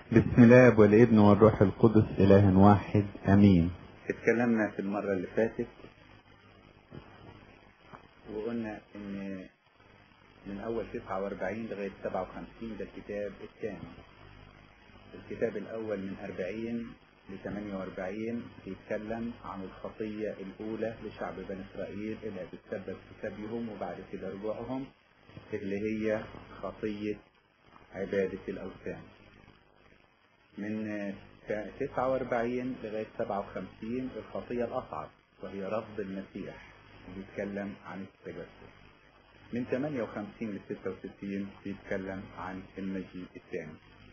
بسم الله والابن والروح القدس إله واحد أمين اتكلمنا في المرة اللي فاتت وقلنا ان من اول 49 لغاية 57 ده الكتاب الثاني الكتاب الاول من 40 ل 48 بيتكلم عن الخطية الاولى لشعب بني اسرائيل اللي هتتسبب في سبيهم وبعد كده رجوعهم اللي هي خطية عبادة الاوثان من 49 لغاية 57 الخطية الأصعب وهي رفض المسيح بيتكلم عن التجسد من 58 ل 66 بيتكلم عن المجيء الثاني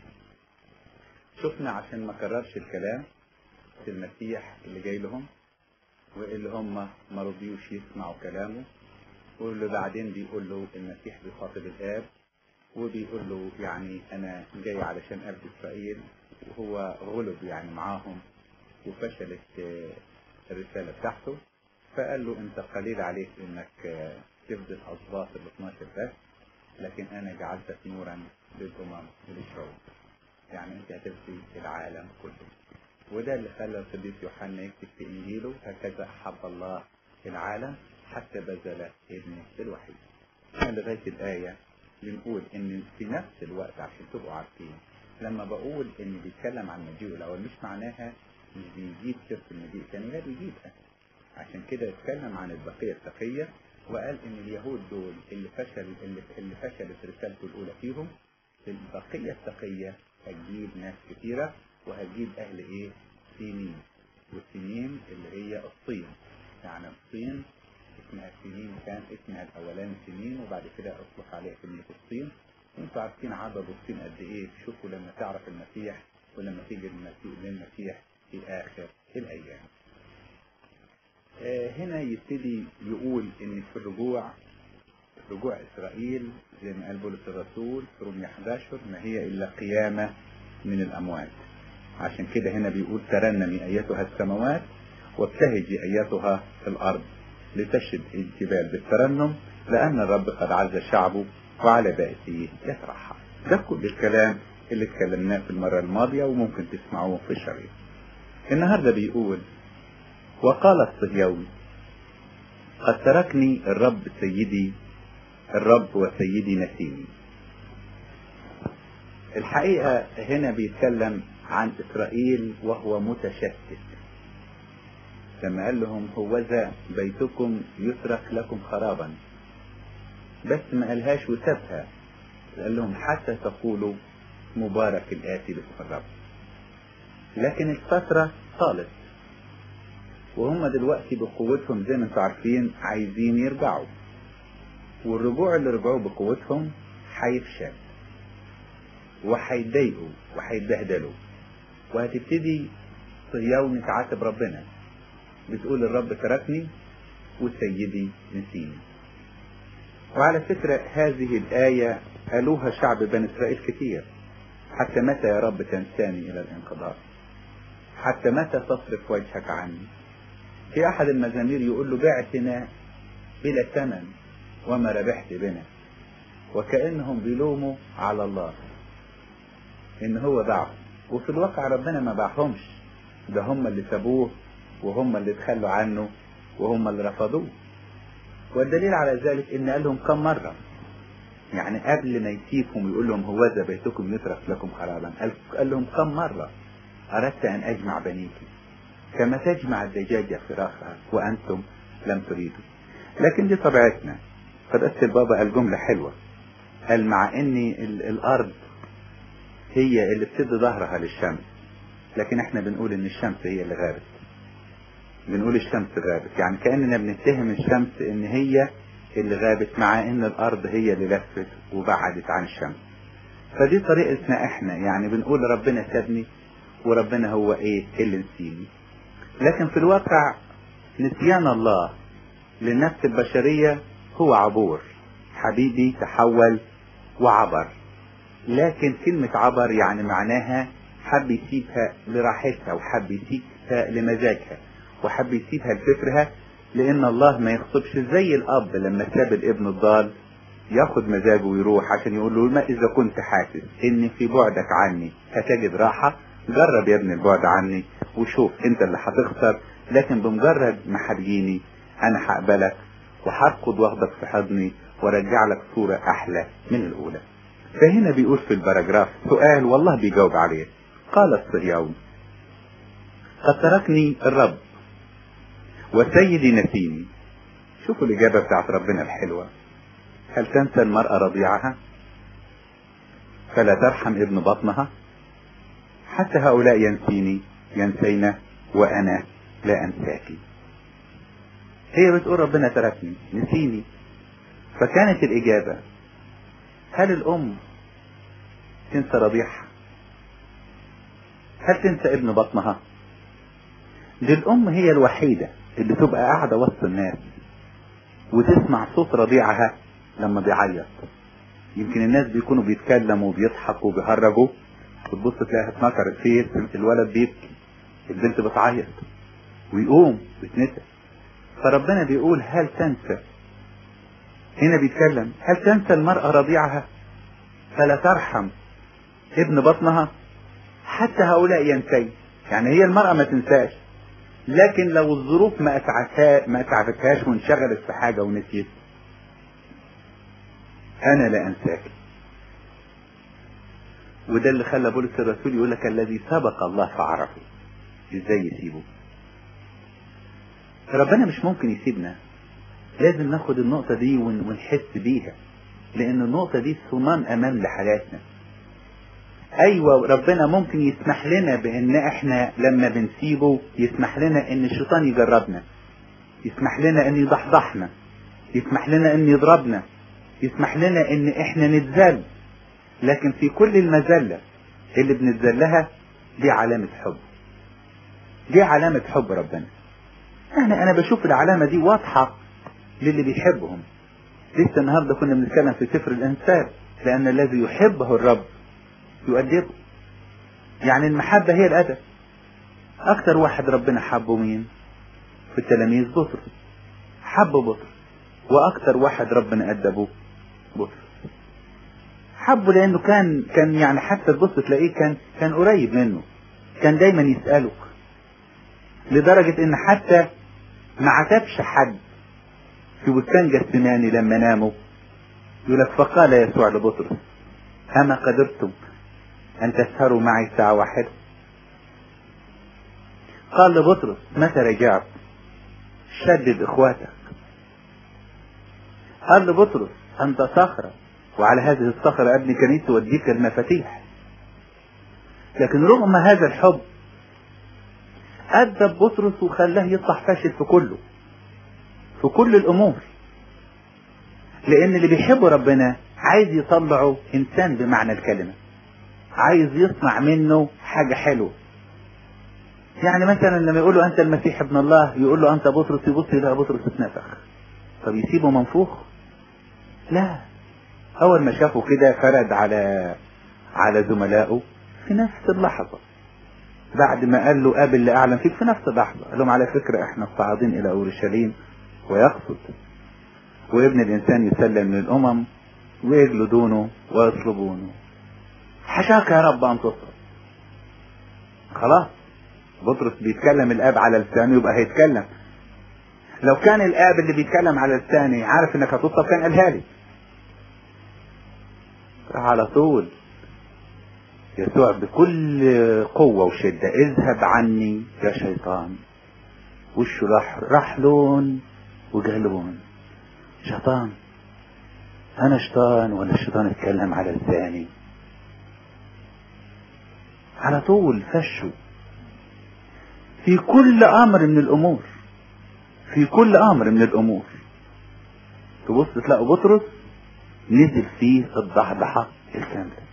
شفنا عشان ما كررش الكلام في المسيح اللي جاي لهم واللي هم ما رضيوش يسمعوا كلامه واللي بعدين بيقول له المسيح بيخاطب الآب وبيقول له يعني أنا جاي علشان أبد إسرائيل وهو غلب يعني معاهم وفشلت الرسالة بتاعته فقال له انت قليل عليك انك تفضل اسباط ال 12 بس لكن انا جعلتك نورا للامم وللشعوب يعني انت هتفدي العالم كله وده اللي خلى القديس يوحنا يكتب في انجيله هكذا احب الله العالم حتى بذل ابنه الوحيد لغايه الايه بنقول ان في نفس الوقت عشان تبقوا عارفين لما بقول ان بيتكلم عن المجيء الاول مش معناها مش بيجيب سيره المجيء الثاني لا بيجيبها عشان كده اتكلم عن البقيه التقيه وقال ان اليهود دول اللي فشل اللي, اللي فشلت رسالته الاولى فيهم البقيه التقيه هتجيب ناس كثيره وهتجيب اهل ايه؟ سنين والسنين اللي هي الصين يعني الصين اسمها سنين كان اسمها الاولاني سنين وبعد كده اطلق عليها كلمه الصين انتوا عارفين عدد الصين قد ايه شوفوا لما تعرف المسيح ولما تيجي المسيح للمسيح في اخر الايام آه هنا يبتدي يقول ان في الرجوع رجوع اسرائيل زي ما قال بولس الرسول في رومية 11 ما هي الا قيامة من الاموات عشان كده هنا بيقول ترنمي ايتها السماوات وابتهجي ايتها الارض لتشد الجبال بالترنم لان الرب قد عز شعبه وعلى بائسه يفرح ده كل الكلام اللي اتكلمناه في المرة الماضية وممكن تسمعوه في الشريط النهاردة بيقول وقال الصهيون قد تركني الرب سيدي الرب وسيدي نسيني الحقيقة هنا بيتكلم عن إسرائيل وهو متشتت لما قال لهم هوذا بيتكم يترك لكم خرابا بس ما قالهاش وسابها قال لهم حتى تقولوا مبارك الآتي باسم الرب لكن الفترة طالت وهم دلوقتي بقوتهم زي ما انتم عارفين عايزين يرجعوا والرجوع اللي رجعوه بقوتهم هيفشل وهيتضايقوا وهيتبهدلوا وهتبتدي صهيون تعاتب ربنا بتقول الرب تركني وسيدي نسيني وعلى فكرة هذه الآية قالوها شعب بني إسرائيل كتير حتى متى يا رب تنساني إلى الانقضاء حتى متى تصرف وجهك عني في أحد المزامير يقول له بعتنا بلا ثمن وما ربحت بنا وكأنهم بيلوموا على الله إن هو باعهم وفي الواقع ربنا ما باعهمش ده هم اللي سابوه وهم اللي تخلوا عنه وهم اللي رفضوه والدليل على ذلك ان قال لهم كم مرة يعني قبل ما يسيبهم يقول لهم هوذا بيتكم يترك لكم خرابا قال لهم كم مرة اردت ان اجمع بنيك كما تجمع الدجاجة فراخها وانتم لم تريدوا لكن دي طبيعتنا فدست البابا قال جملة حلوة قال مع ان الارض هي اللي بتدي ظهرها للشمس لكن احنا بنقول ان الشمس هي اللي غابت بنقول الشمس غابت يعني كأننا بنتهم الشمس ان هي اللي غابت مع ان الارض هي اللي لفت وبعدت عن الشمس فدي طريقتنا احنا يعني بنقول ربنا سابني وربنا هو ايه اللي نسيني لكن في الواقع نسيان الله للنفس البشرية هو عبور حبيبي تحول وعبر لكن كلمة عبر يعني معناها حب يسيبها لراحتها وحب يسيبها لمزاجها وحب يسيبها لفكرها لان الله ما يخطبش زي الاب لما ساب الابن الضال ياخد مزاجه ويروح عشان يقول له ما اذا كنت حاسس ان في بعدك عني هتجد راحة جرب يا ابني البعد عني وشوف انت اللي هتخسر لكن بمجرد ما هتجيني انا هقبلك وهركض واخدك في حضني وارجع لك صورة احلى من الاولى فهنا بيقول في الباراجراف سؤال والله بيجاوب عليه قال الصهيون قد تركني الرب وسيدي نسيني شوفوا الإجابة بتاعت ربنا الحلوة هل تنسى المرأة رضيعها فلا ترحم ابن بطنها حتى هؤلاء ينسيني ينسينا وأنا لا أنساك هي بتقول ربنا تركني نسيني فكانت الإجابة هل الأم تنسى رضيعها هل تنسى ابن بطنها دي الأم هي الوحيدة اللي تبقى قاعدة وسط الناس وتسمع صوت رضيعها لما بيعيط يمكن الناس بيكونوا بيتكلموا وبيضحكوا وبيهرجوا وتبص تلاقيها اتنكرت فيه الولد بيبكي البنت بتعيط ويقوم ويتنسى فربنا بيقول هل تنسى هنا بيتكلم هل تنسى المرأة رضيعها فلا ترحم ابن بطنها حتى هؤلاء ينسي يعني هي المرأة ما تنساش لكن لو الظروف ما أسعفتها ما أسعفتهاش وانشغلت في حاجة ونسيت أنا لا أنساك وده اللي خلى بولس الرسول يقول لك الذي سبق الله فعرفه ازاي يسيبه ربنا مش ممكن يسيبنا لازم ناخد النقطة دي ونحس بيها لأن النقطة دي صمام أمان لحياتنا أيوة ربنا ممكن يسمح لنا بأن إحنا لما بنسيبه يسمح لنا أن الشيطان يجربنا يسمح لنا أن يضحضحنا يسمح لنا أن يضربنا يسمح لنا أن إحنا نتذل لكن في كل المذلة اللي بنتذلها دي علامة حب دي علامة حب ربنا أنا أنا بشوف العلامة دي واضحة للي بيحبهم لسه النهارده كنا بنتكلم في سفر الإنسان لأن الذي يحبه الرب يؤدبه يعني المحبة هي الأدب أكتر واحد ربنا حبه مين في التلاميذ بطرس حب بطرس وأكتر واحد ربنا أدبه بطرس حبه لأنه كان كان يعني حتى تبص تلاقيه كان كان قريب منه كان دايما يسأله لدرجة إن حتى ما عاتبش حد في بستان جسماني لما ناموا يقول لك فقال يسوع لبطرس أما قدرتم أن تسهروا معي ساعة واحدة قال لبطرس متى رجعت شدد إخواتك قال لبطرس أنت صخرة وعلى هذه الصخرة أبني كنيسة وأديك المفاتيح لكن رغم هذا الحب أدب بطرس وخلاه يطلع فاشل في كله في كل الأمور لأن اللي بيحب ربنا عايز يطلعه إنسان بمعنى الكلمة عايز يصنع منه حاجة حلوة يعني مثلا لما يقول له أنت المسيح ابن الله يقول له أنت بطرس يبص يلاقي بطرس اتنفخ طب يسيبه منفوخ لا أول ما شافه كده فرد على على زملائه في نفس اللحظة بعد ما قال له قابل اللي أعلم فيك في نفس اللحظة قال لهم على فكرة احنا صاعدين إلى أورشليم ويقصد وابن الإنسان يسلم للأمم ويجلدونه ويصلبونه حشاك يا رب أن تصل خلاص بطرس بيتكلم الآب على لسانه يبقى هيتكلم لو كان الآب اللي بيتكلم على لساني عارف إنك هتصل كان قالها لي على طول يسوع بكل قوة وشدة اذهب عني يا شيطان وشه راح راح لون وجلون شيطان انا شيطان ولا الشيطان اتكلم على لساني على طول فشوا في كل امر من الامور في كل امر من الامور تبص تلاقوا بطرس نزل فيه الضحضحة الكاملة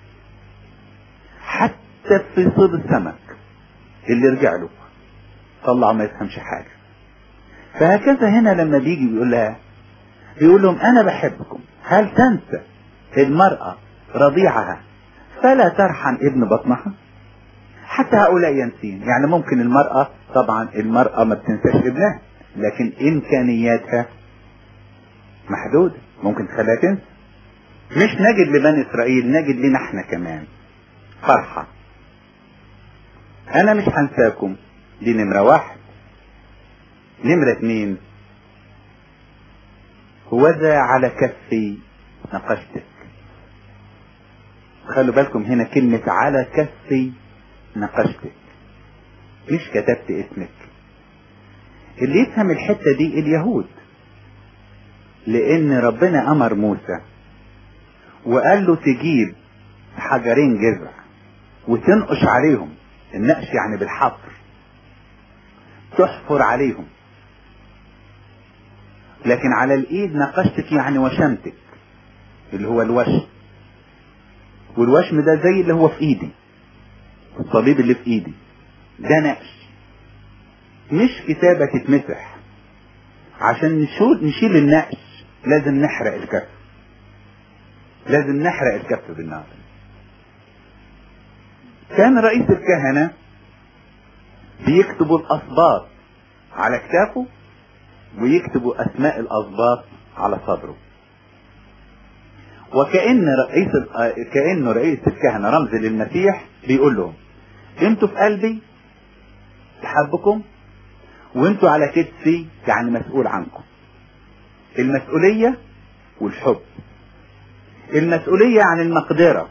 حتى في صيد السمك اللي رجع له طلع ما يفهمش حاجة فهكذا هنا لما بيجي بيقول لها بيقول لهم انا بحبكم هل تنسى المرأة رضيعها فلا ترحم ابن بطنها حتى هؤلاء ينسين يعني ممكن المرأة طبعا المرأة ما بتنساش ابنها لكن امكانياتها محدودة ممكن تخليها تنسى مش نجد لبني اسرائيل نجد لنا احنا كمان فرحة انا مش هنساكم دي نمرة واحد نمرة اتنين وذا على كفي نقشتك خلوا بالكم هنا كلمة على كفي نقشتك مش كتبت اسمك اللي يفهم الحتة دي اليهود لان ربنا امر موسى وقال له تجيب حجرين جذع وتنقش عليهم النقش يعني بالحفر تحفر عليهم لكن على الايد نقشتك يعني وشمتك اللي هو الوشم والوشم ده زي اللي هو في ايدي الصليب اللي في ايدي ده نقش مش كتابة تتمسح عشان نشيل نشيل النقش لازم نحرق الكف لازم نحرق الكف بالنار كان رئيس الكهنة بيكتبوا الأسباط على كتافه ويكتبوا أسماء الأسباط على صدره وكأن رئيس كأنه رئيس الكهنة رمز للمسيح بيقول لهم انتوا في قلبي بحبكم وانتوا على كتفي يعني مسؤول عنكم المسؤولية والحب المسؤولية عن المقدرة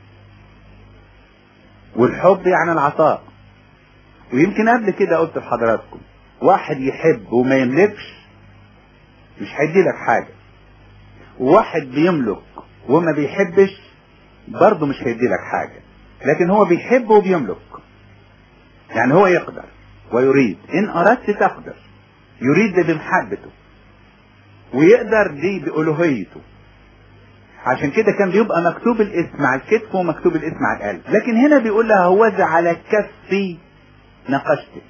والحب يعني العطاء ويمكن قبل كده قلت لحضراتكم واحد يحب وما يملكش مش هيدي لك حاجة وواحد بيملك وما بيحبش برضه مش هيدي لك حاجة لكن هو بيحب وبيملك يعني هو يقدر ويريد ان اردت تقدر يريد ده بمحبته ويقدر دي بألوهيته عشان كده كان بيبقى مكتوب الاسم على الكتف ومكتوب الاسم على القلب لكن هنا بيقول لها هوذا على كفي نقشتك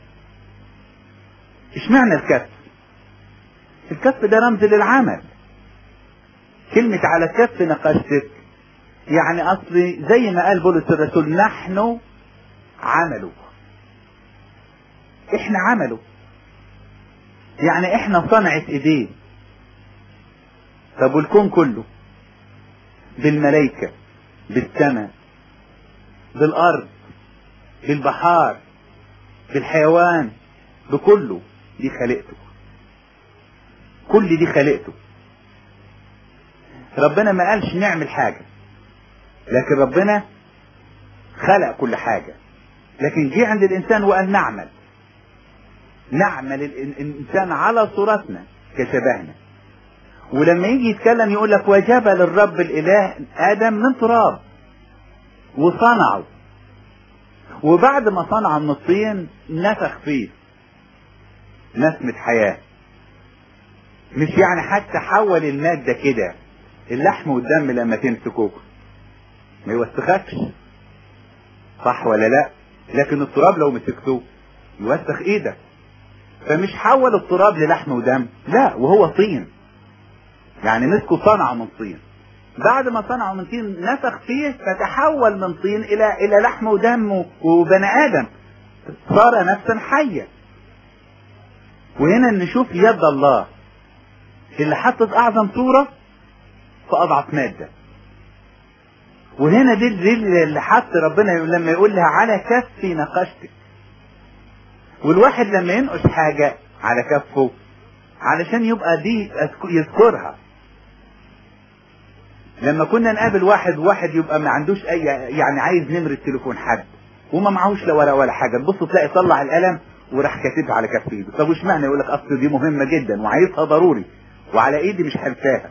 اشمعنى الكف الكف ده رمز للعمل كلمة على كف نقشتك يعني اصلي زي ما قال بولس الرسول نحن عمله احنا عمله يعني احنا صنعة ايديه طب والكون كله بالملائكة بالسماء بالارض بالبحار بالحيوان بكله دي خلقته كل دي خلقته ربنا ما قالش نعمل حاجة لكن ربنا خلق كل حاجة لكن جه عند الانسان وقال نعمل نعمل الانسان على صورتنا كشبهنا ولما يجي يتكلم يقول لك وجبل الرب الاله ادم من تراب وصنعه وبعد ما صنعه من الطين نفخ فيه نسمة حياة مش يعني حتى حول المادة كده اللحم والدم لما تمسكوه ما يوسخكش صح ولا لا لكن التراب لو مسكتوه يوسخ ايدك فمش حول التراب للحم ودم لا وهو طين يعني مسكوا صنعه من طين بعد ما صنعوا من طين نفخ فيه فتحول من طين الى الى لحم ودم وبني ادم صار نفسا حية وهنا نشوف يد الله اللي حطت اعظم صورة في اضعف مادة وهنا دي, دي اللي حط ربنا لما يقول لها على كفي نقشتك والواحد لما ينقش حاجة على كفه علشان يبقى دي يذكرها لما كنا نقابل واحد واحد يبقى ما عندوش اي يعني عايز نمرة تليفون حد وما معهوش لا ورقه ولا حاجه تبص تلاقي طلع القلم وراح كاتبها على كف ايده طب وش معنى يقول لك اصل دي مهمه جدا وعايزها ضروري وعلى ايدي مش هنساها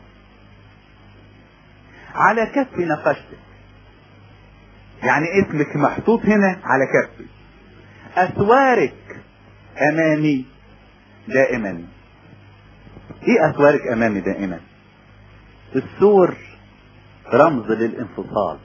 على كفي نقشتك يعني اسمك محطوط هنا على كفي اسوارك امامي دائما ايه اسوارك امامي دائما السور رمز للانفصال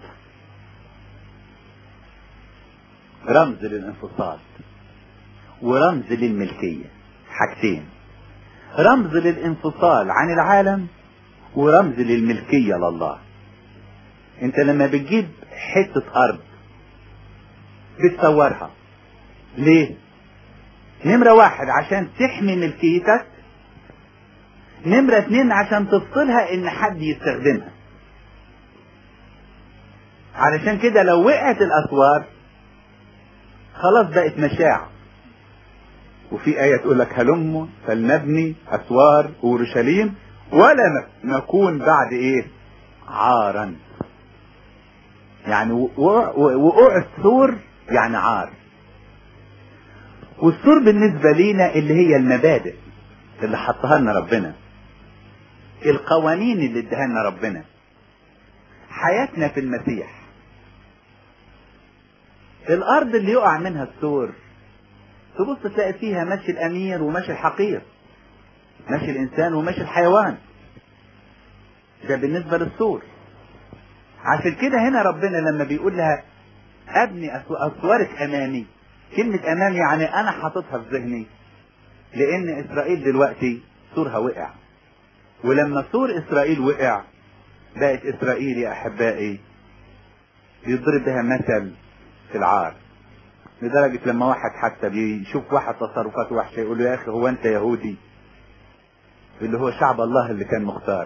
رمز للانفصال ورمز للملكية حاجتين رمز للانفصال عن العالم ورمز للملكية لله انت لما بتجيب حتة ارض بتصورها ليه نمرة واحد عشان تحمي ملكيتك نمرة اتنين عشان تفصلها ان حد يستخدمها علشان كده لو وقعت الاسوار خلاص بقت مشاع وفي آية تقول لك هلم فلنبني أسوار أورشليم ولا نكون بعد إيه عارا يعني وقوع السور يعني عار والسور بالنسبة لينا اللي هي المبادئ اللي حطها لنا ربنا القوانين اللي اداها لنا ربنا حياتنا في المسيح الارض اللي يقع منها السور تبص تلاقي فيها مشي الامير ومشي الحقير مشي الانسان ومشي الحيوان ده بالنسبة للسور عشان كده هنا ربنا لما بيقول لها ابني اسوارك امامي كلمة امامي يعني انا حاططها في ذهني لان اسرائيل دلوقتي سورها وقع ولما سور اسرائيل وقع بقت اسرائيل يا احبائي يضرب بها مثل في العار لدرجة لما واحد حتى بيشوف واحد تصرفاته وحشة يقول له يا اخي هو انت يهودي اللي هو شعب الله اللي كان مختار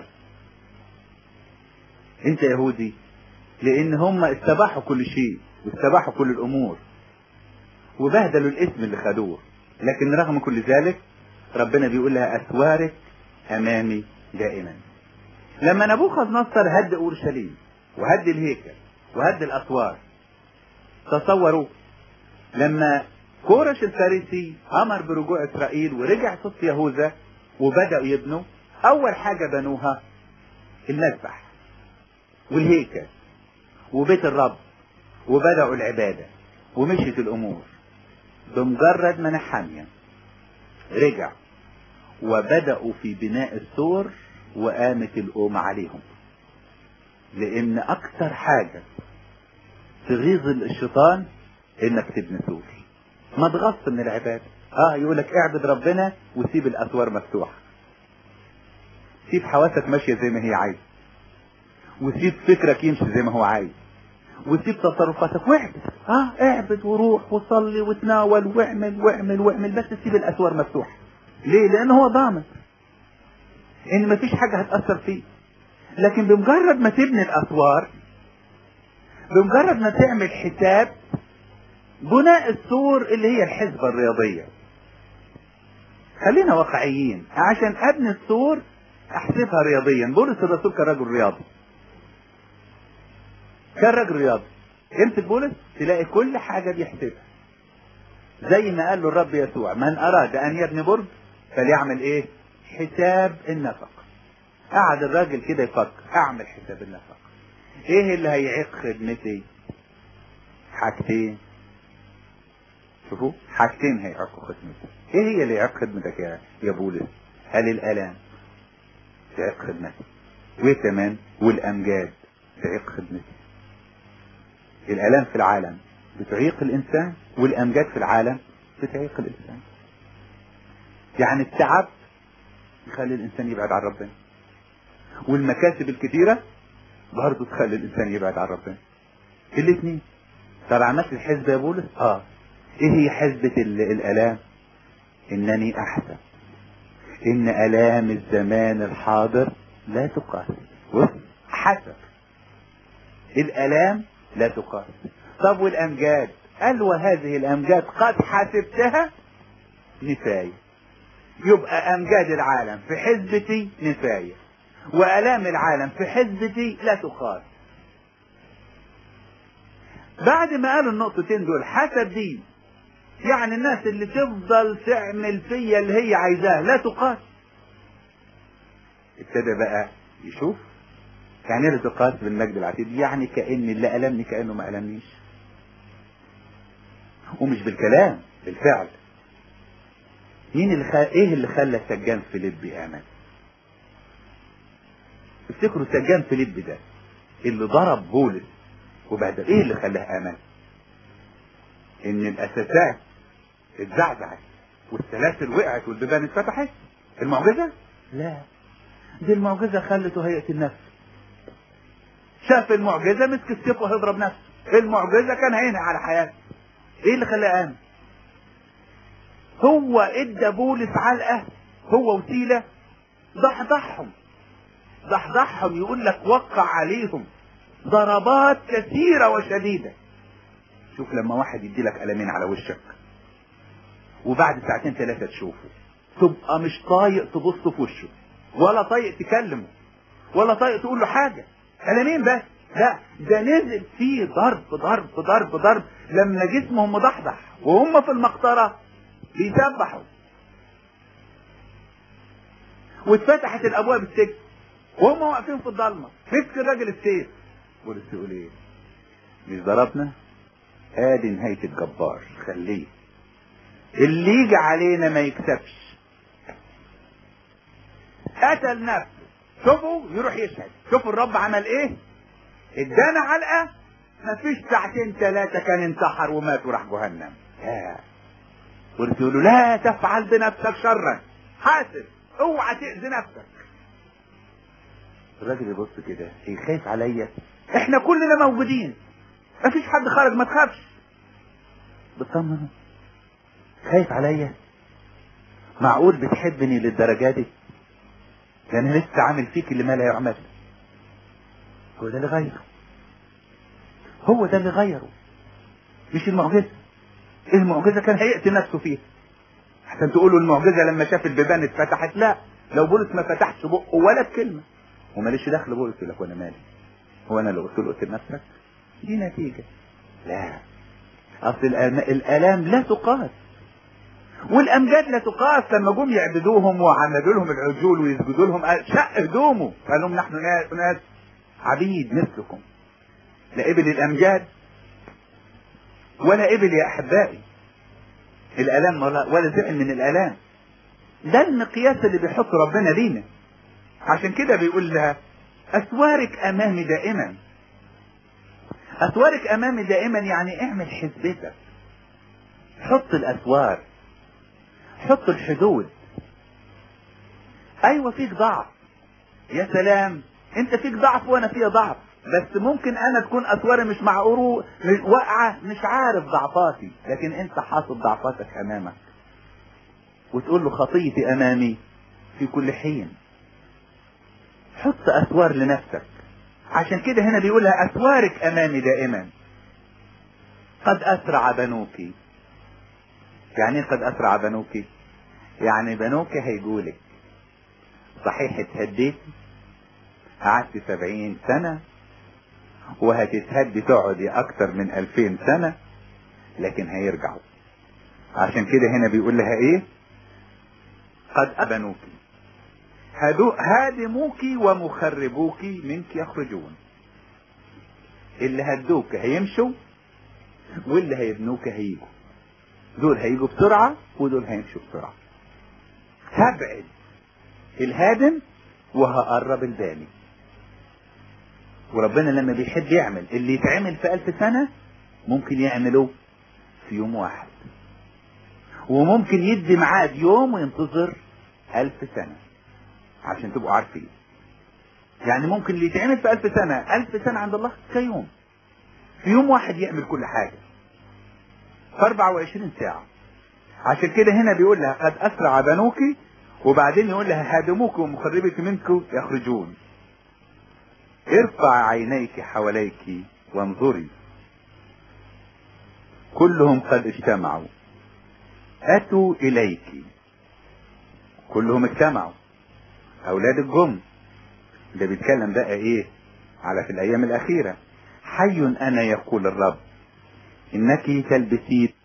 انت يهودي لان هم استباحوا كل شيء واستباحوا كل الامور وبهدلوا الاسم اللي خدوه لكن رغم كل ذلك ربنا بيقول لها اسوارك امامي دائما لما نبوخذ نصر هد اورشليم وهد الهيكل وهد الاسوار تصوروا لما كورش الفارسي امر برجوع اسرائيل ورجع صوت يهوذا وبداوا يبنوا اول حاجه بنوها المذبح والهيكل وبيت الرب وبداوا العباده ومشيت الامور بمجرد ما نحميا رجع وبدأوا في بناء السور وقامت الأم عليهم لأن أكتر حاجة تغيظ الشيطان إنك تبني سور ما تغص من العبادة اه يقول لك اعبد ربنا وسيب الأسوار مفتوحة سيب حواسك ماشية زي ما هي عايزة وسيب فكرك يمشي زي ما هو عايز وسيب تصرفاتك واعبد اه اعبد وروح وصلي وتناول واعمل واعمل واعمل بس سيب الاسوار مفتوحه ليه لان هو ضامن ان مفيش حاجه هتاثر فيه لكن بمجرد ما تبني الاسوار بمجرد ما تعمل حساب بناء السور اللي هي الحسبه الرياضيه خلينا واقعيين عشان ابني السور احسبها رياضيا بولس الرسول كان رجل رياضي كان راجل رياضي امسك بولس تلاقي كل حاجه بيحسبها زي ما قال له الرب يسوع من اراد ان يبني برج فليعمل ايه حساب النفق قعد الراجل كده يفكر اعمل حساب النفق ايه اللي هيعيق خدمتي حاجتين شوفوا حاجتين هيعيقوا خدمتي ايه هي اللي يعيق خدمتك يا يا بولس هل الالام تعيق خدمتي وايه كمان والامجاد تعيق خدمتي الآلام في العالم بتعيق الإنسان والأمجاد في العالم بتعيق الإنسان يعني التعب يخلي الإنسان يبعد عن ربنا والمكاسب الكثيرة برضه تخلي الإنسان يبعد عن ربنا الاثنين طب عملت الحزب يا بولس اه ايه هي حزبة الآلام انني احسب ان آلام الزمان الحاضر لا تقاس حسب الآلام لا تقاس طب والأمجاد قال وهذه الأمجاد قد حسبتها نفاية يبقى أمجاد العالم في حزبتي نفاية وألام العالم في حزبتي لا تقاس بعد ما قالوا النقطتين دول حسب دي يعني الناس اللي تفضل تعمل فيا اللي هي عايزاه لا تقاس ابتدى بقى يشوف يعني ايه تقاس بالمجد العتيد يعني كأن اللي ألمني كأنه ما ألمنيش ومش بالكلام بالفعل مين اللي خ... ايه اللي خلى سجان فيليب يامن افتكروا سجان فيليب ده اللي ضرب بولس وبهدل ايه اللي خلاه امن ان الاساسات اتزعزعت والسلاسل وقعت والبيبان اتفتحت المعجزه لا دي المعجزه خلته هيئه النفس شاف المعجزة مسك السيف وهيضرب نفسه المعجزة كان هينهي على حياته ايه اللي خلاه امن هو ادى بولس علقة هو وسيلة ضحضحهم ضحضحهم يقول لك وقع عليهم ضربات كثيرة وشديدة شوف لما واحد يدي لك قلمين على وشك وبعد ساعتين ثلاثة تشوفه تبقى مش طايق تبص في وشه ولا طايق تكلمه ولا طايق تقول له حاجة قلمين بس لا ده نزل فيه ضرب ضرب ضرب ضرب لما جسمهم مضحضح وهم في المقطرة بيسبحوا واتفتحت الابواب السجن وهم واقفين في الضلمه مسك الراجل السيف بولس يقول ايه مش ضربنا ادي نهايه الجبار خليه اللي يجي علينا ما يكسبش قتل نفسه شوفوا يروح يشهد شوفوا الرب عمل ايه ادانا علقه مفيش ساعتين ثلاثه كان انتحر ومات وراح جهنم لا بولس يقول له لا تفعل بنفسك شرا حاسب اوعى تاذي نفسك الراجل يبص كده ايه خايف عليا احنا كلنا موجودين مفيش حد خرج ما تخافش بتطمنه خايف عليا معقول بتحبني للدرجه دي ده انا لسه عامل فيك اللي ما لا يعمل هو ده اللي غيره هو ده اللي غيره مش المعجزه ايه المعجزه كان هيقتل نفسه فيها عشان تقولوا المعجزه لما شاف البيبان اتفتحت لا لو بولس ما فتحش بقه ولا بكلمه وماليش دخل بولس يقول لك وانا مالي هو انا اللي قلت له قتل نفسك دي نتيجه لا اصل الآلام- الالام لا تقاس والامجاد لا تقاس لما جم يعبدوهم وعمدوا لهم العجول ويسجدوا لهم قال شق هدومه قال لهم نحن ناس ناس عبيد مثلكم لا ابل الامجاد ولا ابل يا احبائي الالام ولا ولا زعل من الالام ده المقياس اللي بيحط ربنا لينا عشان كده بيقول لها اسوارك امامي دائما اسوارك امامي دائما يعني اعمل حسبتك حط الاسوار حط الحدود ايوه فيك ضعف يا سلام انت فيك ضعف وانا فيها ضعف بس ممكن انا تكون اسواري مش معقورو مش واقعه مش عارف ضعفاتي لكن انت حاطط ضعفاتك امامك وتقول له خطيتي امامي في كل حين حط اسوار لنفسك عشان كده هنا بيقولها اسوارك امامي دائما قد اسرع بنوك يعني ايه قد اسرع بنوك يعني بنوك هيقولك صحيح اتهديت قعدت سبعين سنة وهتتهدي تقعدي اكتر من الفين سنة لكن هيرجعوا عشان كده هنا بيقول لها ايه قد ابنوك هدو- هادموك ومخربوك منك يخرجون اللي هدوك هيمشوا واللي هيبنوك هيجوا دول هيجوا بسرعة ودول هيمشوا بسرعة هبعد الهادم وهقرب الباني وربنا لما بيحب يعمل اللي يتعمل في ألف سنة ممكن يعمله في يوم واحد وممكن يدي ميعاد يوم وينتظر ألف سنة عشان تبقوا عارفين يعني ممكن اللي يتعمل في ألف سنة ألف سنة عند الله كيوم في يوم واحد يعمل كل حاجة في 24 ساعة عشان كده هنا بيقول لها قد أسرع بنوك وبعدين يقول لها هادموك ومخربك منك يخرجون ارفع عينيك حواليك وانظري كلهم قد اجتمعوا أتوا إليك كلهم اجتمعوا أولاد الجم ده بيتكلم بقى إيه على في الأيام الأخيرة حي أنا يقول الرب إنك تلبسين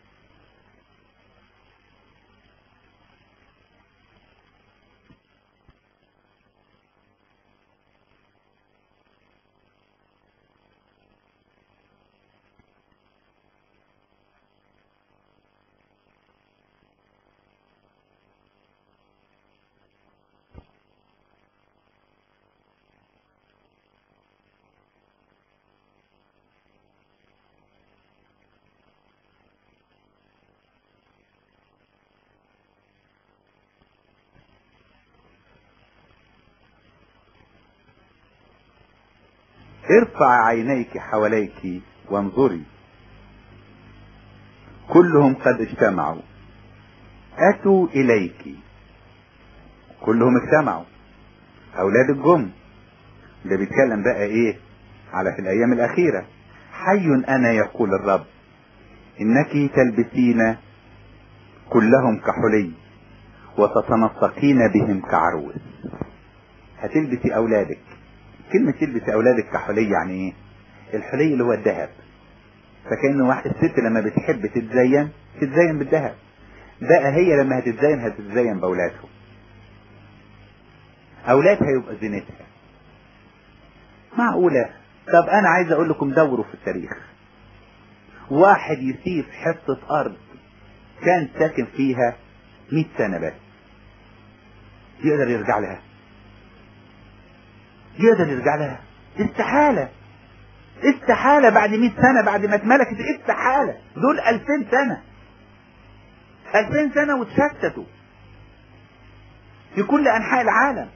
ارفع عينيك حواليك وانظري كلهم قد اجتمعوا اتوا اليك كلهم اجتمعوا اولادك جم ده بيتكلم بقى ايه على في الايام الاخيرة حي انا يقول الرب انك تلبسين كلهم كحلي وتتنطقين بهم كعروس هتلبسي اولادك كلمة تلبسي اولادك كحلي يعني ايه الحلي اللي هو الذهب فكأن واحد الست لما بتحب تتزين تتزين بالذهب بقى هي لما هتتزين هتتزين باولادهم اولادها يبقى زينتها معقولة طب انا عايز اقول لكم دوروا في التاريخ واحد يسيب حتة ارض كان ساكن فيها مئة سنة بس يقدر يرجع لها يقدر يرجع لها استحالة استحالة بعد مئة سنة بعد ما اتملكت استحالة دول ألفين سنة ألفين سنة وتشتتوا في كل أنحاء العالم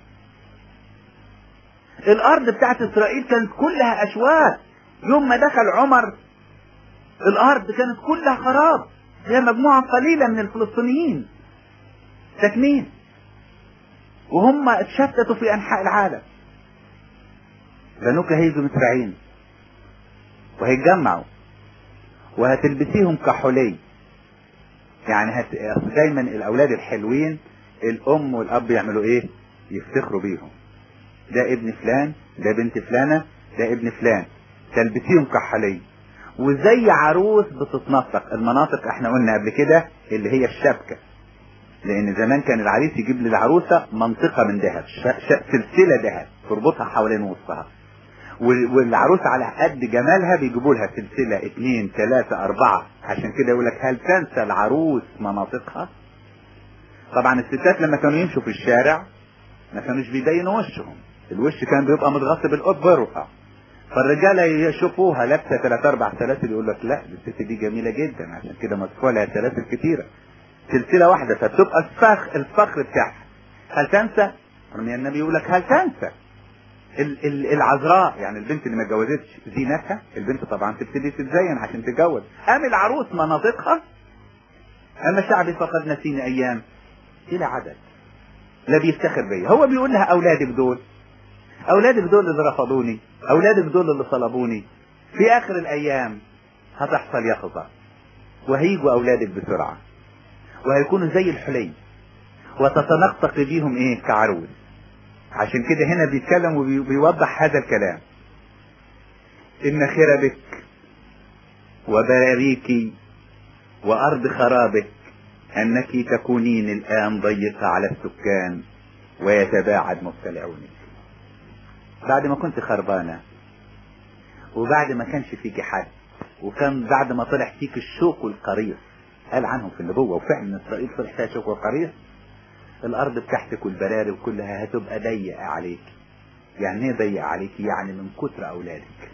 الأرض بتاعت إسرائيل كانت كلها أشواك يوم ما دخل عمر الأرض كانت كلها خراب هي مجموعة قليلة من الفلسطينيين ساكنين وهم اتشتتوا في أنحاء العالم بنوك هيجوا مترعين وهيتجمعوا وهتلبسيهم كحلي يعني هت... دايما الاولاد الحلوين الام والاب يعملوا ايه يفتخروا بيهم ده ابن فلان ده بنت فلانة ده ابن فلان تلبسيهم كحلي وزي عروس بتتنطق المناطق احنا قلنا قبل كده اللي هي الشبكة لان زمان كان العريس يجيب للعروسة منطقة من ذهب ش... ش... سلسلة ذهب تربطها حوالين وسطها والعروس على قد جمالها بيجيبوا لها سلسلة اتنين تلاتة اربعة عشان كده يقول لك هل تنسى العروس مناطقها طبعا الستات لما كانوا يمشوا في الشارع ما كانوش بيبينوا وشهم الوش كان بيبقى متغطي بالقبرها فالرجالة يشوفوها لابسة ثلاث اربع سلاسل يقول لك لا الست دي جميلة جدا عشان كده مدفوع لها سلاسل كتيرة سلسلة واحدة فبتبقى الفخ الفخر بتاعها هل تنسى؟ رمي النبي يقول لك هل تنسى؟ ال- ال- العذراء يعني البنت اللي ما اتجوزتش زينتها البنت طبعا تبتدي تتزين عشان تتجوز ام العروس مناطقها اما شعبي فقد نسيني ايام الى عدد لا بيفتخر بيا هو بيقول لها اولادك دول اولادك دول اللي رفضوني اولادك دول اللي صلبوني في اخر الايام هتحصل يقظة وهيجوا اولادك بسرعة وهيكونوا زي الحلي وتتنقطق بيهم ايه كعروس عشان كده هنا بيتكلم وبيوضح هذا الكلام إن خربك وبراريك وأرض خرابك أنك تكونين الآن ضيقة على السكان ويتباعد مبتلعونك بعد ما كنت خربانة وبعد ما كانش فيك حد وكان بعد ما طلع فيك الشوك والقريص قال عنهم في النبوة وفعلا إسرائيل طلع فيها شوك وقريص الارض بتاعتك والبراري وكلها هتبقى ضيقة عليك يعني ايه ضيقة عليك يعني من كتر اولادك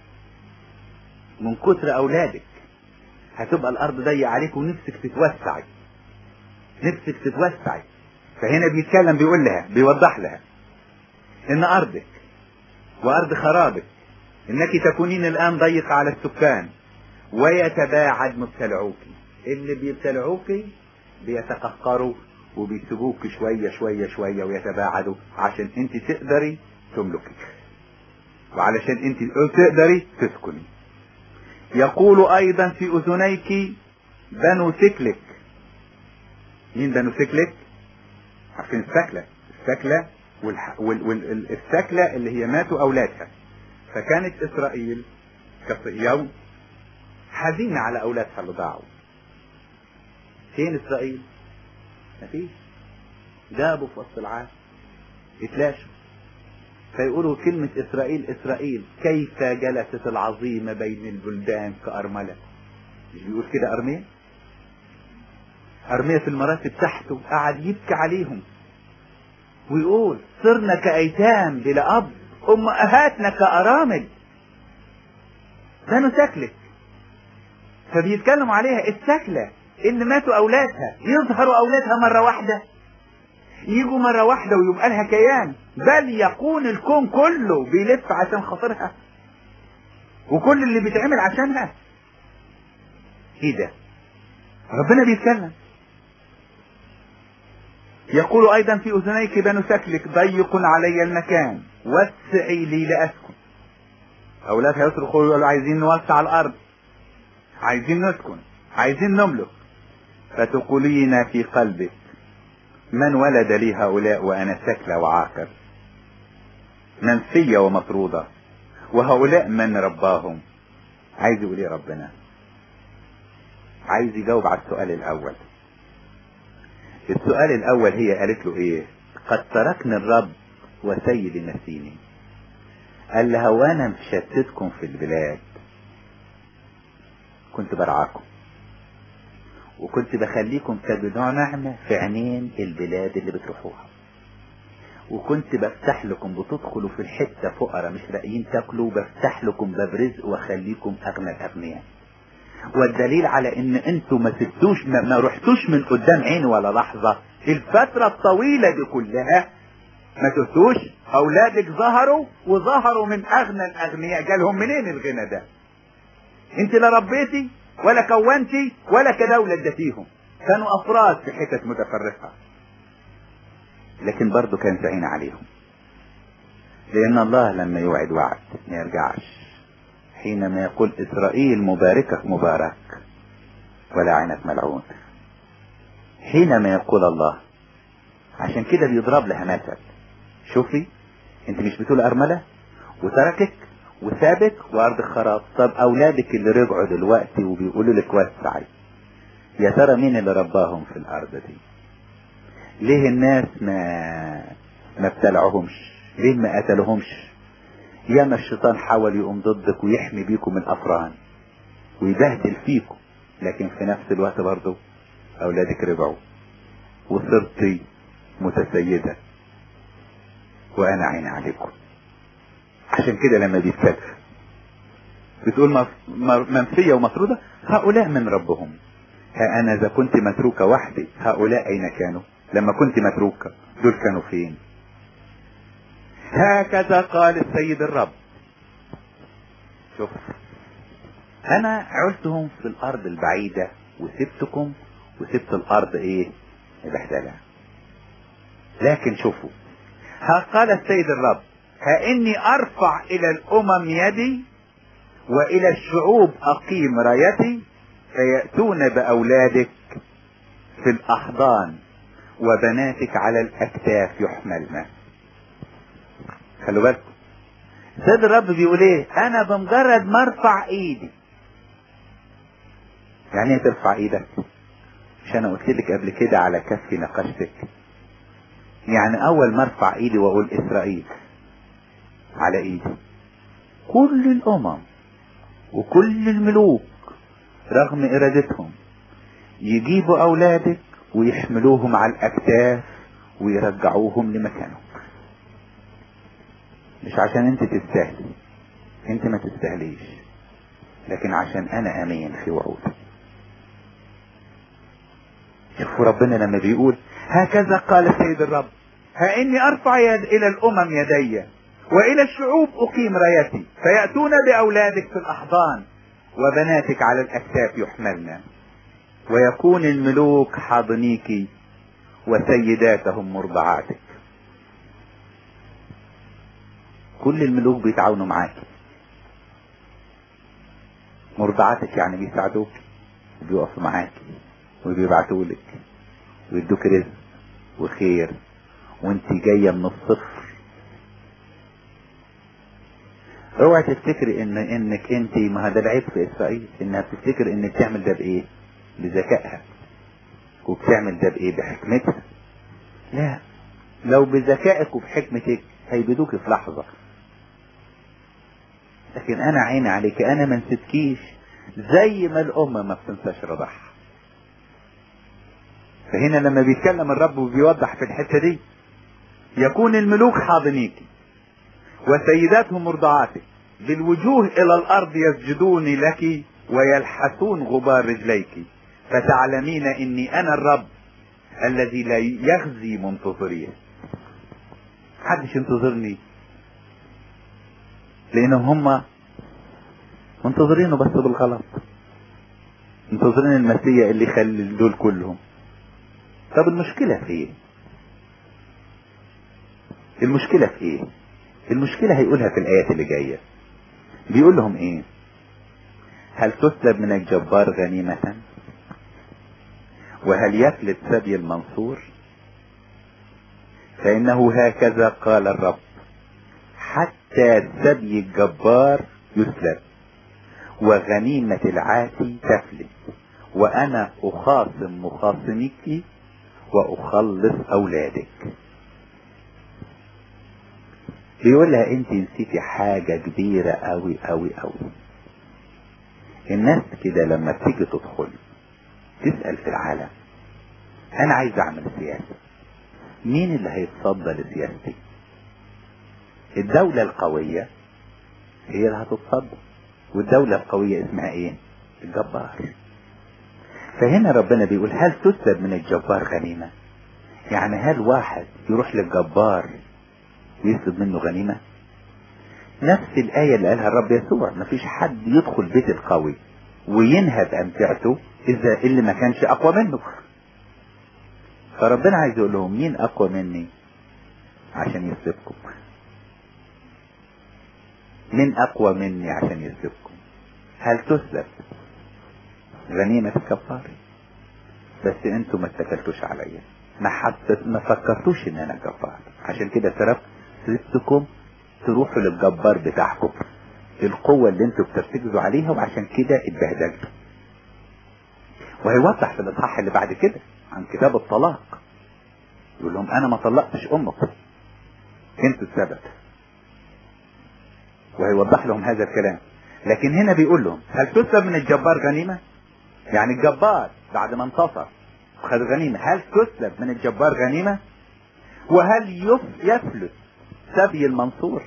من كتر اولادك هتبقى الارض ضيقة عليك ونفسك تتوسعي نفسك تتوسعي فهنا بيتكلم بيقول لها بيوضح لها ان ارضك وارض خرابك انك تكونين الان ضيقة على السكان ويتباعد مبتلعوك اللي بيبتلعوك بيتقهقروا وبيسيبوك شوية شوية شوية ويتباعدوا عشان انت تقدري تملكي وعلشان انت تقدري تسكني يقول ايضا في اذنيك بنو سكلك مين بنو سكلك عارفين السكلة السكلة والح... وال... وال... السكلة اللي هي ماتوا اولادها فكانت اسرائيل كصيام حزينة على اولادها اللي ضاعوا فين اسرائيل مفيش جابوا في وسط العالم اتلاشوا فيقولوا كلمة إسرائيل إسرائيل كيف جلست العظيمة بين البلدان كأرملة مش بيقول كده أرمية أرمية في المراتب تحته قعد يبكي عليهم ويقول صرنا كأيتام بلا أب أمهاتنا كأرامل بنو سكلك فبيتكلموا عليها السكلة اللي ماتوا أولادها يظهروا أولادها مرة واحدة يجوا مرة واحدة ويبقى لها كيان بل يكون الكون كله بيلف عشان خاطرها وكل اللي بيتعمل عشانها ايه ده ربنا بيتكلم يقول ايضا في اذنيك بنو سكلك ضيق علي المكان وسعي لي لاسكن اولاد هيصرخوا يقولوا عايزين نوسع الارض عايزين نسكن عايزين نملك فتقولين في قلبك من ولد لي هؤلاء وانا سكلة وعاقر منسية ومطرودة وهؤلاء من رباهم عايز يقول ايه ربنا عايز يجاوب على السؤال الاول السؤال الاول هي قالت له ايه قد تركني الرب وسيدي نسيني قال لها وانا مشتتكم في البلاد كنت برعاكم وكنت بخليكم تجدوا نعمة في عينين البلاد اللي بتروحوها وكنت بفتح لكم بتدخلوا في الحتة فقراء مش لاقيين تاكلوا بفتح لكم باب رزق واخليكم اغنى الاغنياء والدليل على ان انتوا ما سبتوش ما, ما رحتوش من قدام عيني ولا لحظة الفترة الطويلة دي كلها ما تهتوش اولادك ظهروا وظهروا من اغنى الاغنياء جالهم منين الغنى ده انت لا ربيتي ولا كونتي ولا كدولة اديتيهم كانوا افراد في حتت متفرقة لكن برضو كانت عين عليهم لان الله لما يوعد وعد ما يرجعش حينما يقول اسرائيل مباركة مبارك ولا عينك ملعون حينما يقول الله عشان كده بيضرب لها مثل شوفي انت مش بتقول ارملة وتركك وسابك وارض خراب طب اولادك اللي رجعوا دلوقتي وبيقولوا لك وسعي يا ترى مين اللي رباهم في الارض دي ليه الناس ما ما ابتلعوهمش ليه ما قتلوهمش ياما الشيطان حاول يقوم ضدك ويحمي بيكم الافران ويبهدل فيكم لكن في نفس الوقت برضه اولادك رجعوا وصرتي متسيدة وانا عيني عليكم عشان كده لما بيتكلم بتقول مف- م- منفية ومطرودة هؤلاء من ربهم ها انا اذا كنت متروكة وحدي هؤلاء اين كانوا لما كنت متروكة دول كانوا فين هكذا قال السيد الرب شوف انا عرتهم في الارض البعيدة وسبتكم وسبت الارض ايه البهدلة لكن شوفوا ها قال السيد الرب ها اني ارفع الى الامم يدي والى الشعوب اقيم رايتي فيأتون باولادك في الاحضان وبناتك على الاكتاف يحملن خلوا بالكم سيد الرب بيقول ايه انا بمجرد ما ارفع ايدي يعني ايه ترفع ايدك مش انا قلت لك قبل كده على كفي نقشتك يعني اول ما ارفع ايدي واقول اسرائيل على ايدي كل الامم وكل الملوك رغم ارادتهم يجيبوا اولادك ويحملوهم على الاكتاف ويرجعوهم لمكانهم مش عشان انت تستاهلي انت ما تستاهليش لكن عشان انا امين في وعودي شوفوا ربنا لما بيقول هكذا قال السيد الرب ها اني ارفع يد الى الامم يدي والى الشعوب اقيم رايتي فياتون باولادك في الاحضان وبناتك على الاكتاف يحملن ويكون الملوك حاضنيك وسيداتهم مرضعاتك كل الملوك بيتعاونوا معاك مرضعاتك يعني بيساعدوك وبيقفوا معاك وبيبعتوا لك ويدوك رزق وخير وانت جاية من الصفر اوعى تفتكري ان انك انت ما هذا العيب في اسرائيل انها بتفتكر ان بتعمل ده بايه بذكائها وبتعمل ده بايه بحكمتها لا لو بذكائك وبحكمتك هيبدوك في لحظة لكن انا عيني عليك انا ما نسيتكيش زي ما الامة ما بتنساش رضاحها فهنا لما بيتكلم الرب وبيوضح في الحتة دي يكون الملوك حاضنيك وسيداتهم مرضعاتك بالوجوه الى الارض يسجدون لك ويلحسون غبار رجليك فتعلمين اني انا الرب الذي لا يخزي منتظريه محدش ينتظرني لانهم هم منتظرينه بس بالغلط منتظرين المسيح اللي يخلي دول كلهم طب المشكلة في ايه المشكلة في ايه المشكلة هيقولها في الآيات اللي جاية بيقول لهم ايه هل تسلب من الجبار غنيمة وهل يفلت سبي المنصور فإنه هكذا قال الرب حتى سبي الجبار يسلب وغنيمة العاتي تفلت وأنا أخاصم مخاصمك وأخلص أولادك بيقول لها انت نسيتي حاجة كبيرة قوي قوي قوي الناس كده لما بتيجي تدخل تسأل في العالم انا عايز اعمل سياسة مين اللي هيتصدى لسياستي الدولة القوية هي اللي هتتصدى والدولة القوية اسمها ايه الجبار فهنا ربنا بيقول هل تسلب من الجبار غنيمة يعني هل واحد يروح للجبار ويسلب منه غنيمة نفس الآية اللي قالها الرب يسوع مفيش حد يدخل بيت القوي وينهب أمتعته إذا اللي ما كانش أقوى منه فربنا عايز يقول لهم مين أقوى مني عشان يسلبكم مين أقوى مني عشان يسلبكم هل تسلب غنيمة الكفار بس انتوا ما اتكلتوش عليا ما حسس ما فكرتوش ان انا جبار عشان كده سربت سبتكم تروحوا للجبار بتاعكم القوة اللي انتوا بترتكزوا عليها وعشان كده اتبهدلتوا وهيوضح في الاصحاح اللي بعد كده عن كتاب الطلاق يقول لهم انا ما طلقتش امكم انتوا السبب وهيوضح لهم هذا الكلام لكن هنا بيقول لهم هل تسلب من الجبار غنيمة يعني الجبار بعد ما انتصر وخد غنيمة هل تسلب من الجبار غنيمة وهل يف- يفلت سبي المنصور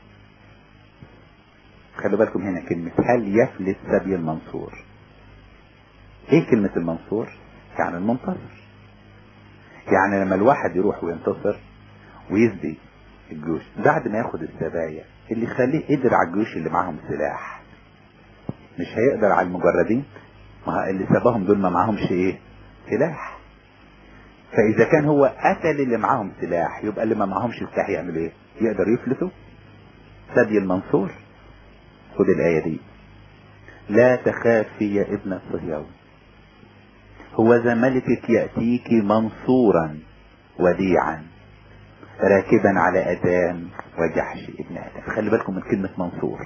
خلوا بالكم هنا كلمة هل يفلت سبي المنصور ايه كلمة المنصور يعني المنتصر يعني لما الواحد يروح وينتصر ويسبي الجيوش بعد ما ياخد السبايا اللي يخليه قدر على الجيوش اللي معاهم سلاح مش هيقدر على المجردين ما هو اللي سباهم دول ما معاهمش ايه سلاح فاذا كان هو قتل اللي معاهم سلاح يبقى اللي ما معاهمش سلاح يعمل ايه يقدر يفلتوا سبي المنصور خد الايه دي لا تخافي يا ابن الصهيون هو ذا ملكك يأتيك منصورا وديعا راكبا على أدام وجحش ابن آدم خلي بالكم من كلمة منصور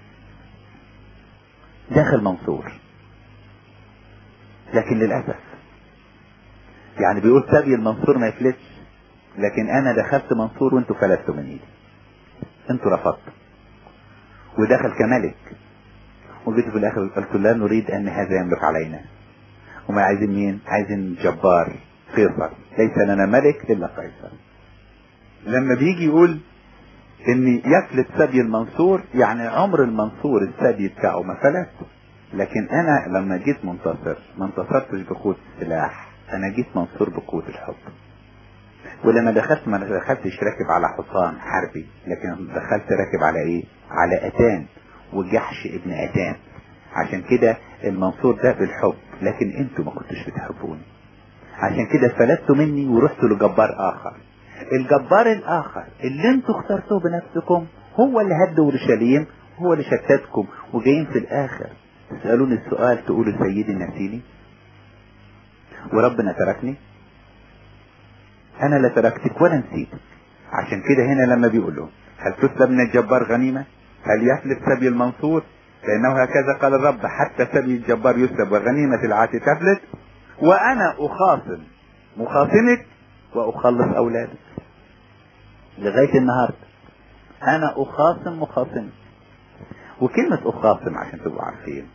داخل منصور لكن للأسف يعني بيقول سبي المنصور ما يفلتش لكن أنا دخلت منصور وانتوا فلتوا من ايدي انتوا رفضتوا ودخل كملك وجيت في الآخر قلت لا نريد أن هذا يملك علينا هم عايزين مين عايزين جبار قيصر ليس لنا ملك الا قيصر لما بيجي يقول ان يفلت سبي المنصور يعني عمر المنصور السبي بتاعه ما فلت لكن انا لما جيت منتصر ما انتصرتش بقوة السلاح انا جيت منصور بقوة الحب ولما دخلت ما دخلتش راكب على حصان حربي لكن دخلت راكب على ايه على اتان وجحش ابن اتان عشان كده المنصور ده بالحب لكن انتوا ما كنتوش بتحبوني عشان كده فلتوا مني ورحتوا لجبار اخر الجبار الاخر اللي انتوا اخترتوه بنفسكم هو اللي هد اورشليم هو اللي شتتكم وجايين في الاخر تسألوني السؤال تقولوا سيدي نسيني وربنا تركني انا لا تركتك ولا نسيتك عشان كده هنا لما بيقول له هل تسلب من الجبار غنيمة هل يفلت سبي المنصور لانه هكذا قال الرب حتى سبي الجبار يسلب وغنيمة العاتي تفلت وانا اخاصم مخاصمك واخلص اولادك لغاية النهاردة انا اخاصم مخاصمك وكلمة اخاصم عشان تبقوا عارفين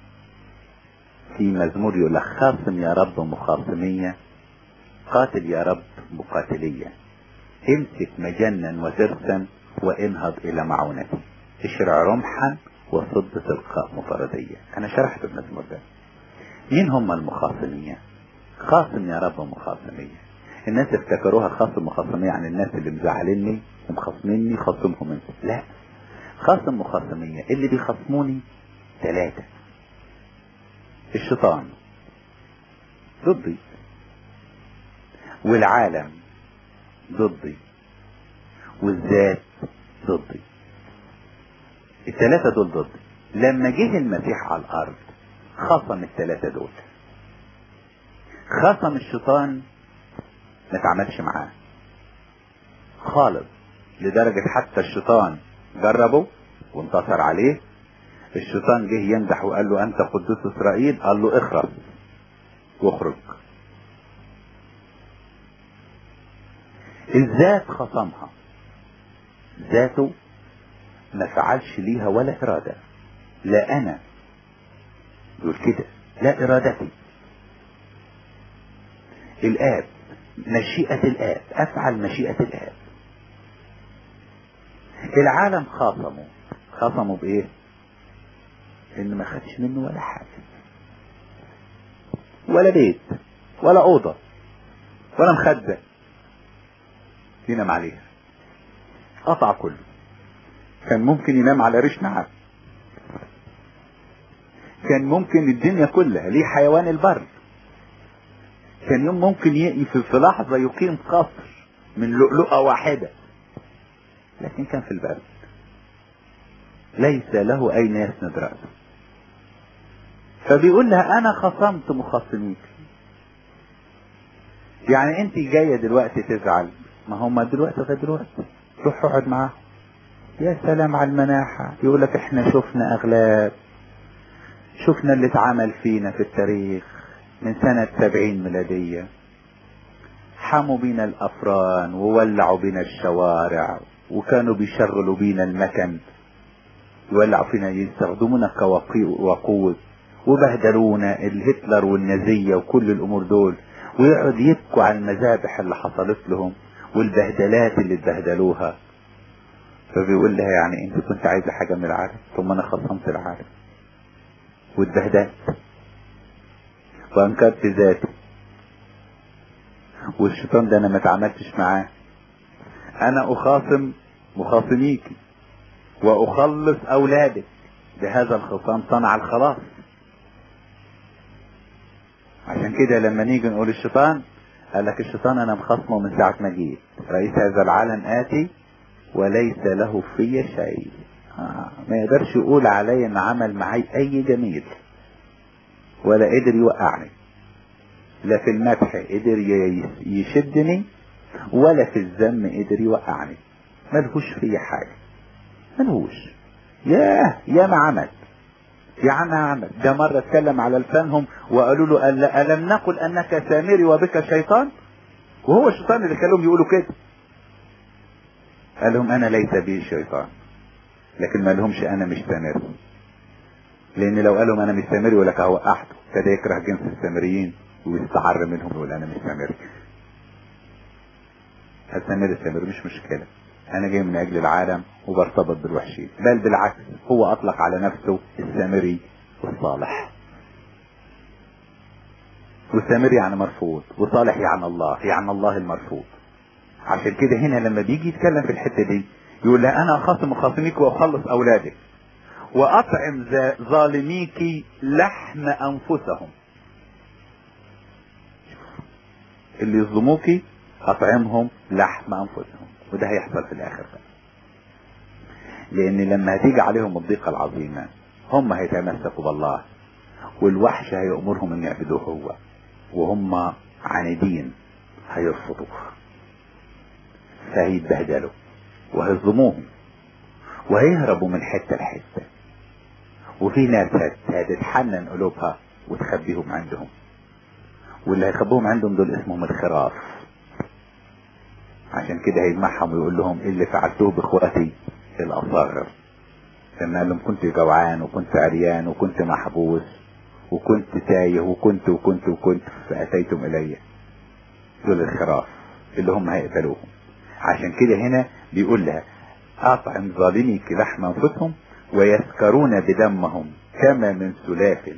في مزمور يقول لك خاصم يا رب مخاصمية قاتل يا رب مقاتلية امسك مجنا وترسا وانهض الى معونتي اشرع رمحا وصد تلقاء مفردية انا شرحت المزمور ده مين هم المخاصمية خاصم يا رب مخاصمية الناس افتكروها خاصم مخاصمية عن الناس اللي مزعلني ومخاصميني خاصمهم انت لا خاصم مخاصمية اللي بيخاصموني ثلاثة الشيطان ضدي والعالم ضدي والذات ضدي الثلاثة دول ضدي لما جه المسيح على الأرض خصم الثلاثة دول خصم الشيطان ما تعملش معاه خالص لدرجة حتى الشيطان جربه وانتصر عليه الشيطان جه يمدح وقال له انت قدوس اسرائيل قال له اخرس واخرج الذات خصمها ذاته ما فعلش ليها ولا ارادة لا انا يقول كده لا ارادتي الاب مشيئة الاب افعل مشيئة الاب العالم خاصموا خاصموا بايه ان ما خدش منه ولا حاجة ولا بيت ولا اوضة ولا مخدة ينام عليها قطع كله كان ممكن ينام على ريش نعم كان ممكن الدنيا كلها ليه حيوان البر كان يوم ممكن ي- في في لحظة يقيم قصر من لؤلؤة واحدة لكن كان في البرد ليس له أين يسند رأسه فبيقول لها أنا خصمت مخاصميك يعني أنت جاية دلوقتي تزعل ما هم دلوقتي لغاية دلوقتي روح اقعد معاهم يا سلام على المناحة يقول لك احنا شفنا أغلاب شفنا اللي اتعمل فينا في التاريخ من سنة سبعين ميلادية حموا بينا الأفران وولعوا بينا الشوارع وكانوا بيشغلوا بينا المكن يولعوا فينا يستخدمونا كوقود وبهدلونا الهتلر والنازية وكل الأمور دول ويقعد يبكوا على المذابح اللي حصلت لهم والبهدلات اللي اتبهدلوها فبيقول لها يعني انت كنت عايزة حاجة من العالم ثم انا خصمت العالم واتبهدلت وانكرت ذاتي والشيطان ده انا ما اتعاملتش معاه انا اخاصم مخاصميكي واخلص اولادك بهذا الخصام صنع الخلاص عشان كده لما نيجي نقول الشيطان قال لك الشيطان انا مخصمه من ساعة ما جيت رئيس هذا العالم اتي وليس له في شيء آه. ما يقدرش يقول علي ان عمل معي اي جميل ولا قدر يوقعني لا في المدح قدر ي- يشدني ولا في الذم قدر يوقعني ملهوش فيا حاجة ملهوش ياه يا ما عمل يا عم عمل ده مرة اتكلم على لسانهم وقالوا له أل- ألم نقل أنك سامري وبك شيطان وهو الشيطان اللي خلوهم يقولوا كده قال لهم أنا ليس بي شيطان لكن ما لهمش أنا مش سامري لأن لو قالوا أنا مش سامري يقول لك أهو وقعته ابتدى يكره جنس السامريين ويستعر منهم يقول أنا مش سامري السامري السامري مش مشكلة أنا جاي من أجل العالم وبرتبط بالوحشين بل بالعكس هو أطلق على نفسه السامري والصالح والسامري يعني مرفوض وصالح يعني الله يعني الله المرفوض عشان كده هنا لما بيجي يتكلم في الحتة دي يقول لها أنا أخاصم خاصميك وأخلص أولادك وأطعم ذا- ظالميك لحم أنفسهم اللي يظلموكي أطعمهم لحم أنفسهم وده هيحصل في الآخر بقى لأن لما هتيجي عليهم الضيقة العظيمة هم هيتمسكوا بالله والوحش هيأمرهم أن يعبدوه هو وهم عنيدين هيرفضوه فهيتبهدلوا وهيظلموهم وهيهربوا من حتة لحتة وفي ناس هت- هتتحنن قلوبها وتخبيهم عندهم واللي هيخبوهم عندهم دول اسمهم الخراف عشان كده هيجمعهم ويقول لهم إيه اللي فعلتوه باخواتي الاصاغر لما قال لهم كنت جوعان وكنت عريان وكنت محبوس وكنت تايه وكنت وكنت وكنت فاتيتم الي دول الخراف اللي هم هيقبلوهم عشان كده هنا بيقول لها اطعم ظالميك لحم انفسهم ويسكرون بدمهم كما من سلاف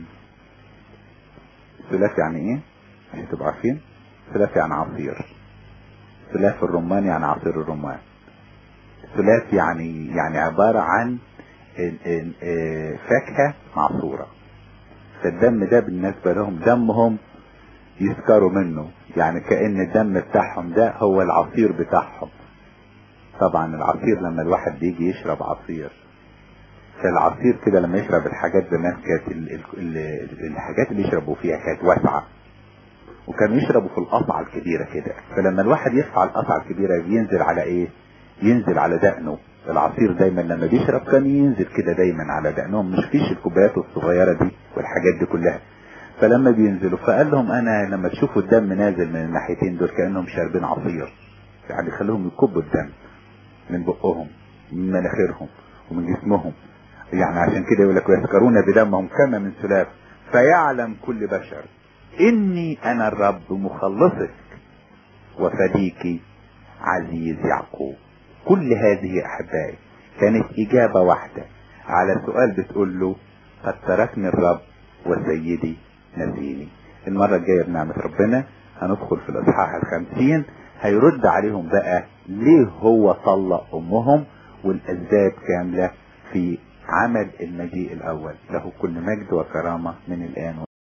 سلاف يعني ايه عشان تبقوا عارفين سلاف يعني عصير سلاف الرمان يعني عصير الرمان سلاف يعني يعني عبارة عن ال- ال- آه، فاكهة معصورة فالدم ده بالنسبة لهم دمهم يسكروا منه يعني كأن الدم بتاعهم ده هو العصير بتاعهم طبعا العصير لما الواحد بيجي يشرب عصير فالعصير كده لما يشرب الحاجات زمان كانت ال- ال- ال- الحاجات اللي يشربوا فيها كانت واسعة وكانوا يشربوا في القصعة الكبيرة كده فلما الواحد يرفع القصعة الكبيرة بينزل على ايه ينزل على دقنه العصير دايما لما بيشرب كان ينزل كده دايما على دقنهم مش فيش الكوبايات الصغيرة دي والحاجات دي كلها فلما بينزلوا فقال لهم انا لما تشوفوا الدم نازل من الناحيتين دول كانهم شاربين عصير يعني خليهم يكبوا الدم من بقهم من مناخيرهم ومن جسمهم يعني عشان كده يقول لك ويسكرون بدمهم كما من سلاف فيعلم كل بشر اني انا الرب مخلصك وفديك عزيز يعقوب كل هذه احبائي كانت اجابه واحده على سؤال بتقول له قد تركني الرب وسيدي نسيني المره الجايه بنعمه ربنا هندخل في الاصحاح الخمسين هيرد عليهم بقى ليه هو طلق امهم والاسباب كامله في عمل المجيء الاول له كل مجد وكرامه من الان